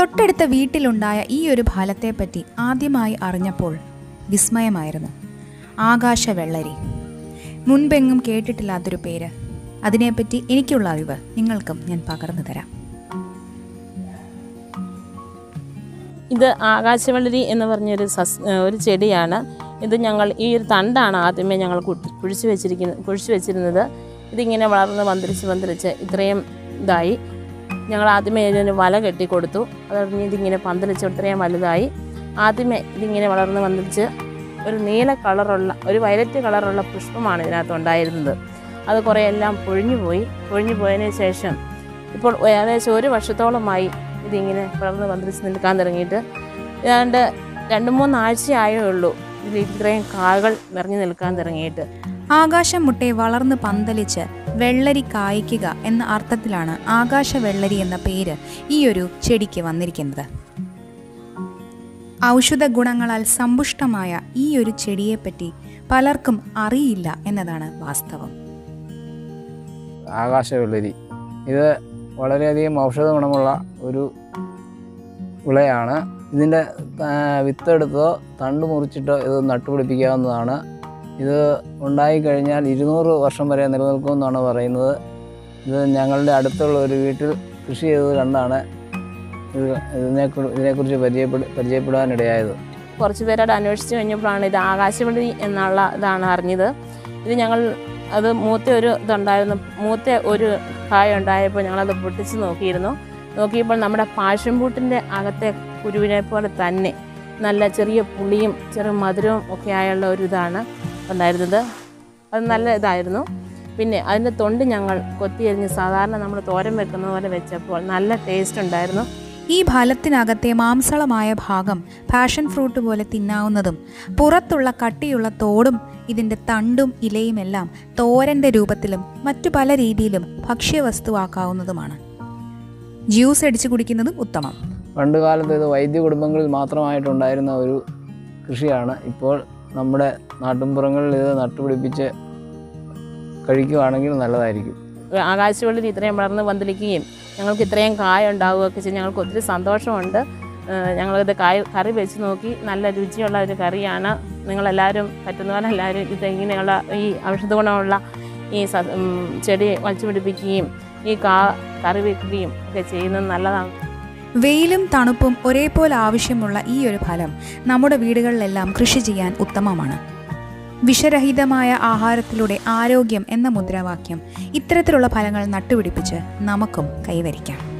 തൊട്ടടുത്ത വീട്ടിലുണ്ടായ ഈ ഒരു ഫലത്തെപ്പറ്റി ആദ്യമായി അറിഞ്ഞപ്പോൾ വിസ്മയമായിരുന്നു ആകാശവെള്ളരി മുൻപെങ്ങും കേട്ടിട്ടില്ലാത്തൊരു പേര് അതിനെപ്പറ്റി എനിക്കുള്ള അറിവ് നിങ്ങൾക്കും ഞാൻ പകർന്നു തരാം ഇത് ആകാശവെള്ളരി എന്ന് പറഞ്ഞൊരു സസ് ഒരു ചെടിയാണ് ഇത് ഞങ്ങൾ ഈ ഒരു തണ്ടാണ് ആദ്യമേ ഞങ്ങൾ കു- കുഴിച്ച് വെച്ചിരിക്കുന്നത് കുഴിച്ച് വെച്ചിരുന്നത് ഇതിങ്ങനെ വളർന്ന് പന്തലിച്ച് പന്തലിച്ച് ഇത്രയും ഇതായി ഞങ്ങൾ ആദ്യമേ ഇതിന് വല കെട്ടി കൊടുത്തു അത് കഴിഞ്ഞ് ഇതിങ്ങനെ പന്തലിച്ച് ഇത്രയും വലുതായി ആദ്യമേ ഇതിങ്ങനെ വളർന്ന് പന്തലിച്ച് ഒരു നീല കളറുള്ള ഒരു വയലറ്റ് കളറുള്ള പുഷ്പമാണ് ഇതിനകത്ത് ഉണ്ടായിരുന്നത് അത് കുറേ എല്ലാം പൊഴിഞ്ഞു പോയി പൊഴിഞ്ഞു പോയതിന് ശേഷം ഇപ്പോൾ ഏകദേശം ഒരു വർഷത്തോളമായി ഇതിങ്ങനെ വളർന്ന് പന്തലിച്ച് നിൽക്കാൻ തുടങ്ങിയിട്ട് ഏതാണ്ട് രണ്ട് മൂന്നാഴ്ചയായേ ഉള്ളൂ ഇതിൽ ഇത്രയും കാകൾ നിറഞ്ഞു നിൽക്കാൻ തുടങ്ങിയിട്ട് ആകാശം മുട്ടെ വളർന്ന് പന്തലിച്ച് വെള്ളരി കായ്ക്കുക എന്ന അർത്ഥത്തിലാണ് ആകാശവെള്ളരി എന്ന പേര് ഈ ഒരു ചെടിക്ക് വന്നിരിക്കുന്നത് ഔഷധ ഗുണങ്ങളാൽ സമ്പുഷ്ടമായ ഈ ഒരു ചെടിയെപ്പറ്റി പലർക്കും അറിയില്ല എന്നതാണ് വാസ്തവം ആകാശവെള്ളരി ഇത് വളരെയധികം ഔഷധ ഗുണമുള്ള ഒരു വിളയാണ് ഇതിൻ്റെ വിത്തെടുത്തോ തണ്ട് മുറിച്ചിട്ടോ ഇത് നട്ടുപിടിപ്പിക്കാവുന്നതാണ് ഇത് ഉണ്ടായിക്കഴിഞ്ഞാൽ ഇരുന്നൂറ് വർഷം വരെ നിലനിൽക്കുമെന്നാണ് പറയുന്നത് ഇത് ഞങ്ങളുടെ അടുത്തുള്ള ഒരു വീട്ടിൽ കൃഷി ചെയ്തത് കണ്ടാണ് ഇത് ഇതിനെ ഇതിനെക്കുറിച്ച് പരിചയപ്പെട് പരിചയപ്പെടാനിടയായത് കുറച്ച് പേരോട് അന്വേഷിച്ച് കഴിഞ്ഞപ്പോഴാണ് ഇത് ആകാശവെള്ളി എന്നുള്ള ഇതാണ് അറിഞ്ഞത് ഇത് ഞങ്ങൾ അത് മൂത്ത ഒരു ഇതുണ്ടായിരുന്നു മൂത്ത ഒരു കായ ഉണ്ടായപ്പോൾ ഞങ്ങളത് പൊട്ടിച്ച് നോക്കിയിരുന്നു നോക്കിയപ്പോൾ നമ്മുടെ പാഷൻ പൂട്ടിൻ്റെ അകത്തെ കുരുവിനെ പോലെ തന്നെ നല്ല ചെറിയ പുളിയും ചെറിയ മധുരവും ഒക്കെ ആയുള്ള ഒരു ഇതാണ് ഉണ്ടായിരുന്നത് അത് നല്ല ഇതായിരുന്നു പിന്നെ അതിൻ്റെ തൊണ്ട് ഞങ്ങൾ കൊത്തിയരിഞ്ഞ് സാധാരണ നമ്മൾ തോരൻ വെക്കുന്ന പോലെ വെച്ചപ്പോൾ നല്ല ടേസ്റ്റ് ഉണ്ടായിരുന്നു ഈ ഫലത്തിനകത്തെ മാംസളമായ ഭാഗം പാഷൻ ഫ്രൂട്ട് പോലെ തിന്നാവുന്നതും പുറത്തുള്ള കട്ടിയുള്ള തോടും ഇതിൻ്റെ തണ്ടും ഇലയുമെല്ലാം തോരൻ്റെ രൂപത്തിലും മറ്റു പല രീതിയിലും ഭക്ഷ്യവസ്തുവാക്കാവുന്നതുമാണ് ജ്യൂസ് അടിച്ചു കുടിക്കുന്നതും ഉത്തമം പണ്ട് കാലത്ത് ഇത് വൈദ്യ കുടുംബങ്ങളിൽ മാത്രമായിട്ടുണ്ടായിരുന്ന ഒരു കൃഷിയാണ് ഇപ്പോൾ നമ്മുടെ നാട്ടിൻപുറങ്ങളിൽ ഇത് നട്ടുപിടിപ്പിച്ച് കഴിക്കുകയാണെങ്കിൽ നല്ലതായിരിക്കും ആകാശവെള്ളിൽ ഇത്രയും വളർന്ന് പന്തലിക്കുകയും ഞങ്ങൾക്ക് ഇത്രയും കായ ഉണ്ടാവുകയൊക്കെ ചെയ്ത് ഞങ്ങൾക്ക് ഒത്തിരി സന്തോഷമുണ്ട് ഏഹ് ഞങ്ങളിത് കായ കറി വെച്ച് നോക്കി നല്ല രുചിയുള്ള ഒരു കറിയാണ് നിങ്ങളെല്ലാവരും പറ്റുന്ന പോലെ എല്ലാവരും ഇത് ഇങ്ങനെയുള്ള ഈ ഔഷധ ഗുണമുള്ള ഈ സ- ഉം, ചെടി വച്ചു പിടിപ്പിക്കുകയും ഈ കാ കറി വെക്കുകയും ഒക്കെ ചെയ്യുന്നത് നല്ലതാണ് വെയിലും തണുപ്പും ഒരേപോലെ ആവശ്യമുള്ള ഈ ഒരു ഫലം നമ്മുടെ വീടുകളിലെല്ലാം കൃഷി ചെയ്യാൻ ഉത്തമമാണ് വിഷരഹിതമായ ആഹാരത്തിലൂടെ ആരോഗ്യം എന്ന മുദ്രാവാക്യം ഇത്തരത്തിലുള്ള ഫലങ്ങൾ നട്ടുപിടിപ്പിച്ച് നമുക്കും കൈവരിക്കാം